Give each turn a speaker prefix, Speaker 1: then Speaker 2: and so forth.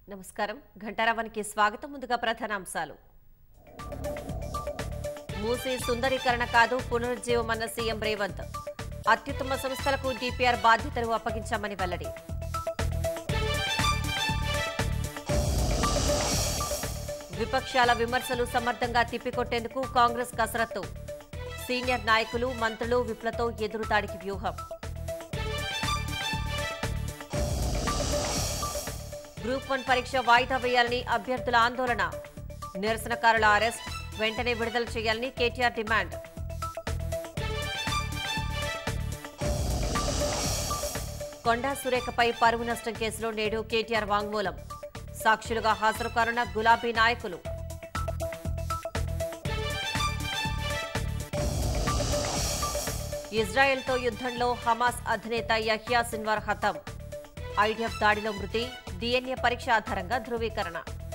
Speaker 1: నమస్కారం ఘంటారావానికి స్వాగతం ముందుగా ప్రధానాంశాలు మూసీ సుందరీకరణ కాదు పునరుజ్జీవమన్న సీఎం రేవంత్ అత్యుత్తమ సంస్థలకు డిపిఆర్ బాధ్యతలు అప్పగించామని వెల్లడి విపక్షాల విమర్శలు సమర్థంగా తిప్పికొట్టేందుకు కాంగ్రెస్ కసరత్తు సీనియర్ నాయకులు మంత్రులు విప్లతో ఎదురుదాడికి వ్యూహం గ్రూప్ వన్ పరీక్ష వాయిదా వేయాలని అభ్యర్థుల ఆందోళన నిరసనకారుల అరెస్ట్ వెంటనే విడుదల చేయాలని కేటీఆర్ డిమాండ్ కొండా సురేఖపై పరువు నష్టం కేసులో నేడు కేటీఆర్ వాంగ్మూలం సాక్షులుగా హాజరు కానున్న గులాబీ నాయకులు ఇజ్రాయెల్తో యుద్ధంలో హమాస్ అధినేత యహ్యా సిన్వార్ హతం ఐడిఎఫ్ దాడిలో మృతి డిఎన్ఏ పరీక్ష ఆధారంగా ధృవీకరణ